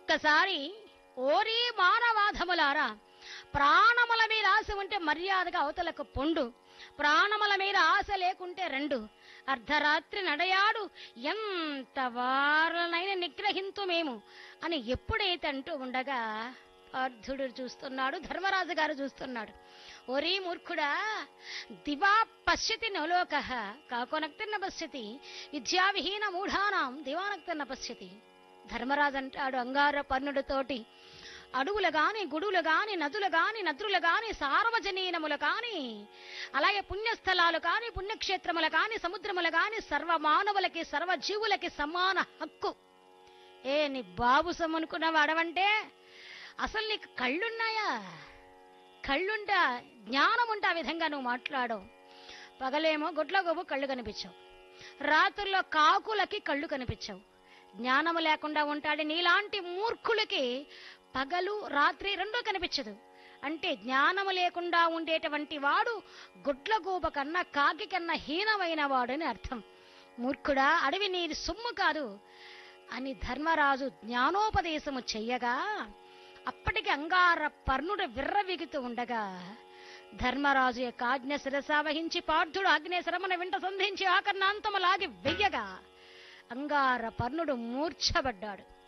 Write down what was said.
ఒక్కసారి ఓరి మానవాధములారా ప్రాణముల మీద ఆశ ఉంటే మర్యాదగా అవతలకు పొండు ప్రాణముల మీద ఆశ లేకుంటే రెండు అర్ధరాత్రి నడయాడు ఎంత వారలైన నిగ్రహింతు మేము అని ఎప్పుడైతే అంటూ ఉండగా అర్ధుడు చూస్తున్నాడు ధర్మరాజు గారు చూస్తున్నాడు ఒరీ మూర్ఖుడా దివా పశ్యతి నలోక కాకోనక్తిన్న పశ్యతి విద్యావిహీన మూఢానాం దివానక్తిన్న పశ్యతి ధర్మరాజు అంటాడు అంగార పర్ణుడితోటి అడవులు గాని గుడులు గాని నదులు గాని నదులు గాని సార్వజనీనములు కాని అలాగే పుణ్యస్థలాలు కాని పుణ్యక్షేత్రములు కాని సముద్రములు కాని సర్వ మానవులకి సర్వ జీవులకి సమాన హక్కు ఏ నీ బాబు సమ్మనుకున్నావు అడవంటే అసలు నీకు కళ్ళున్నాయా కళ్ళుంటా జ్ఞానం ఉంటే ఆ విధంగా నువ్వు మాట్లాడవు పగలేమో గుడ్ల గోబు కళ్ళు కనిపించవు రాత్రుల్లో కాకులకి కళ్ళు కనిపించవు జ్ఞానము లేకుండా ఉంటాడు నీలాంటి మూర్ఖులకి పగలు రాత్రి రెండూ కనిపించదు అంటే జ్ఞానము లేకుండా ఉండేటువంటి వాడు గుడ్లగూబ కన్నా కాకి కన్నా హీనమైన వాడని అర్థం మూర్ఖుడా అడవి నీది సొమ్ము కాదు అని ధర్మరాజు జ్ఞానోపదేశము చెయ్యగా అప్పటికి అంగార పర్ణుడు విర్రవిగుతూ ఉండగా ధర్మరాజు యొక్క ఆజ్ఞ శిరసావహించి పార్థుడు ఆగ్నేశరమన వెంట సంధించి ఆకర్ణాంతము లాగి వెయ్యగా అంగార పర్ణుడు మూర్ఛబడ్డాడు